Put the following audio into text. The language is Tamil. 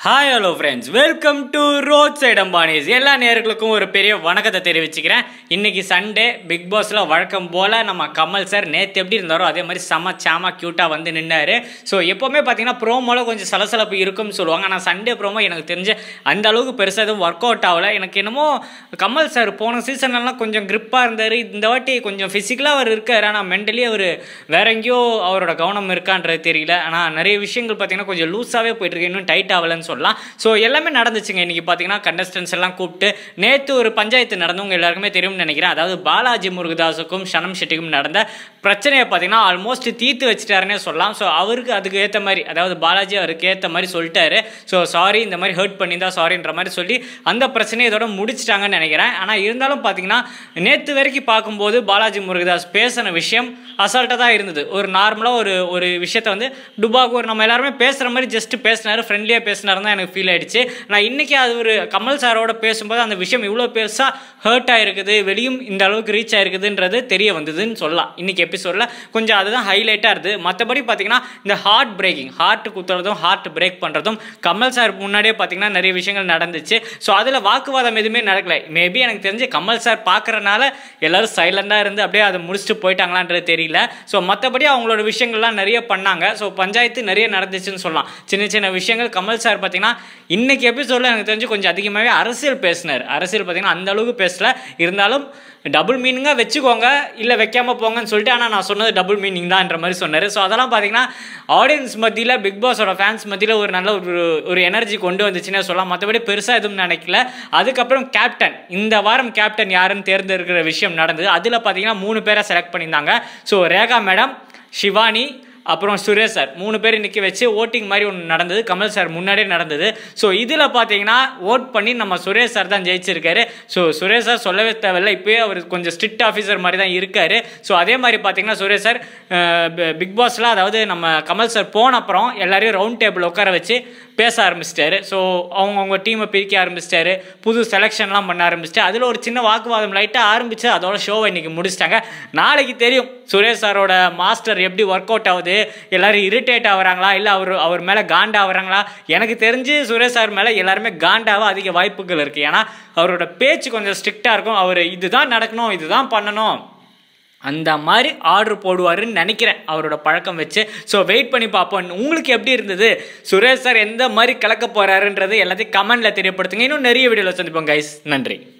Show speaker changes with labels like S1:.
S1: hi hello friends welcome to road side Ambanis எல்லா நேர்களுக்கும் ஒரு பெரிய வணக்கத்தை தெரிவிச்சுக்கிறேன் இன்னைக்கு சண்டே பிக் பாஸில் வழக்கம் போல் நம்ம கமல் சார் நேற்று எப்படி இருந்தாரோ அதே மாதிரி செம சாமா க்யூட்டாக வந்து நின்னாரு ஸோ எப்போவுமே பார்த்தீங்கன்னா ப்ரோமோவில் கொஞ்சம் சலசலப்பு இருக்கும்னு சொல்லுவாங்க ஆனால் சண்டே ப்ரோமோ எனக்கு தெரிஞ்ச அந்த அளவுக்கு பெருசாக எதுவும் ஒர்க் அவுட் ஆகல எனக்கு என்னமோ கமல் சார் போன சீசன்லாம் கொஞ்சம் grip-ஆ இருந்தார் இந்த வாட்டி கொஞ்சம் ஃபிசிக்கலாக அவர் இருக்கார் ஆனால் மென்டலி அவர் வேற எங்கேயோ அவரோட கவனம் இருக்கான்றது தெரியல ஆனால் நிறைய விஷயங்கள் பார்த்தீங்கன்னா கொஞ்சம் லூஸாகவே போயிட்டு இருக்கு இன்னும் டைட் ஆகலன்னு சொல்லலாம் ஸோ எல்லாமே நடந்துச்சுங்க இன்னைக்கு பார்த்தீங்கன்னா கண்டஸ்டன்ஸ் எல்லாம் கூப்பிட்டு நேற்று ஒரு பஞ்சாயத்து நடந்தவங்க எல்லாருக்குமே தெரியும்னு நினைக்கிறேன் அதாவது பாலாஜி முருகதாஸுக்கும் சனம் ஷெட்டிக்கும் நடந்த பிரச்சனையை பார்த்தீங்கன்னா ஆல்மோஸ்ட் தீர்த்து வச்சிட்டாருன்னே சொல்லலாம் ஸோ அவருக்கு அதுக்கு ஏற்ற மாதிரி அதாவது பாலாஜி அவருக்கு ஏற்ற மாதிரி சொல்லிட்டாரு ஸோ சாரி இந்த மாதிரி ஹர்ட் பண்ணியிருந்தா சாரின்ற மாதிரி சொல்லி அந்த பிரச்சனையை இதோட முடிச்சிட்டாங்கன்னு நினைக்கிறேன் ஆனால் இருந்தாலும் பார்த்தீங்கன்னா நேற்று வரைக்கும் பார்க்கும்போது பாலாஜி முருகதாஸ் பேசின விஷயம் அசால்ட்டாக தான் இருந்தது ஒரு நார்மலாக ஒரு ஒரு விஷயத்த வந்து டுபாக்கு ஒரு நம்ம எல்லாருமே பேசுகிற மாதிரி ஜஸ்ட் பேசினாரு ஃப்ரெண்ட்லியாக பேசினாரு தான் எனக்கு ஃபீல் ஆயிடுச்சு நான் இன்றைக்கி அது ஒரு கமல் சாரோட பேசும்போது அந்த விஷயம் இவ்வளோ பெருசாக ஹர்ட் ஆயிருக்குது வெளியும் இந்த அளவுக்கு ரீச் ஆயிருக்குதுன்றது தெரிய வந்ததுன்னு சொல்லலாம் இன்றைக்கி எபிசோடில் கொஞ்சம் அதுதான் ஹைலைட்டாக இருந்தது மற்றபடி பார்த்தீங்கன்னா இந்த ஹார்ட் பிரேக்கிங் ஹார்ட் குத்துறதும் ஹார்ட் பிரேக் பண்ணுறதும் கமல் சார் முன்னாடியே பார்த்தீங்கன்னா நிறைய விஷயங்கள் நடந்துச்சு ஸோ அதில் வாக்குவாதம் எதுவுமே நடக்கல மேபி எனக்கு தெரிஞ்சு கமல் சார் பார்க்குறனால எல்லாரும் சைலண்டாக இருந்து அப்படியே அதை முடிச்சுட்டு போயிட்டாங்களான்றது தெரியல ஸோ மற்றபடி அவங்களோட விஷயங்கள்லாம் நிறைய பண்ணாங்க ஸோ பஞ்சாயத்து நிறைய நடந்துச்சுன்னு சொல்லலாம் சின்ன சின்ன விஷயங்கள் கமல் சார் பார்த்தீங்கன்னா இன்னைக்கு எபிசோடில் எனக்கு தெரிஞ்சு கொஞ்சம் அதிகமாகவே அரசியல் பேசினார் அரசியல் பார்த்தீங்கன்னா அந்த அளவுக்கு பேசல இருந்தாலும் டபுள் மீனிங்காக வச்சுக்கோங்க இல்லை வைக்காமல் போங்கன்னு சொல்லிட்டு ஆனால் நான் சொன்னது டபுள் மீனிங் தான்ன்ற மாதிரி சொன்னார் ஸோ அதெல்லாம் பார்த்தீங்கன்னா ஆடியன்ஸ் மத்தியில் பிக் பாஸோட ஃபேன்ஸ் மத்தியில் ஒரு நல்ல ஒரு ஒரு எனர்ஜி கொண்டு வந்துச்சுன்னே சொல்லலாம் மற்றபடி பெருசாக எதுவும் நினைக்கல அதுக்கப்புறம் கேப்டன் இந்த வாரம் கேப்டன் யாருன்னு தேர்ந்தெடுக்கிற விஷயம் நடந்தது அதில் பார்த்தீங்கன்னா மூணு பேரை செலக்ட் பண்ணியிருந்தாங்க ஸோ ரேகா மேடம் ஷிவானி அப்புறம் சுரேஷ் சார் மூணு பேர் நிற்க வச்சு ஓட்டிங் மாதிரி ஒன்று நடந்தது கமல் சார் முன்னாடியே நடந்தது ஸோ இதில் பார்த்தீங்கன்னா ஓட் பண்ணி நம்ம சுரேஷ் சார் தான் ஜெயிச்சிருக்காரு ஸோ சுரேஷ் சார் சொல்லவே தேவையில்ல இப்போயே அவர் கொஞ்சம் ஸ்ட்ரிக்ட் ஆஃபீஸர் மாதிரி தான் இருக்காரு ஸோ அதே மாதிரி பார்த்தீங்கன்னா சுரேஷ் சார் பிக் பாஸில் அதாவது நம்ம கமல் சார் போன அப்புறம் எல்லாரையும் ரவுண்ட் டேபிள் உட்கார வச்சு பேச ஆரம்பிச்சிட்டாரு ஸோ அவங்கவுங்க டீமை பிரிக்க ஆரம்பிச்சிட்டாரு புது செலெக்ஷன்லாம் பண்ண ஆரம்பிச்சிட்டு அதில் ஒரு சின்ன வாக்குவாதம் லைட்டாக ஆரம்பிச்சு அதோட ஷோவை இன்னைக்கு முடிச்சிட்டாங்க நாளைக்கு தெரியும் சுரேஷ் சாரோட மாஸ்டர் எப்படி ஒர்க் அவுட் ஆகுது எல்லாரும் இரிட்டேட் ஆகுறாங்களா இல்லை அவர் அவர் மேலே காண்டா ஆகுறாங்களா எனக்கு தெரிஞ்சு சுரேஷ் சார் மேலே எல்லாருமே காண்டாக அதிக வாய்ப்புகள் இருக்குது ஏன்னா அவரோட பேச்சு கொஞ்சம் ஸ்ட்ரிக்டாக இருக்கும் அவர் இதுதான் நடக்கணும் இதுதான் பண்ணணும் அந்த மாதிரி ஆர்டர் போடுவாருன்னு நினைக்கிறேன் அவரோட பழக்கம் வச்சு ஸோ வெயிட் பண்ணி பார்ப்போம் உங்களுக்கு எப்படி இருந்தது சுரேஷ் சார் எந்த மாதிரி கலக்க போகிறாருன்றது எல்லாத்தையும் கமெண்டில் தெரியப்படுத்துங்க இன்னும் நிறைய வீடியோவில் சந்திப்போம் கைஸ் நன்றி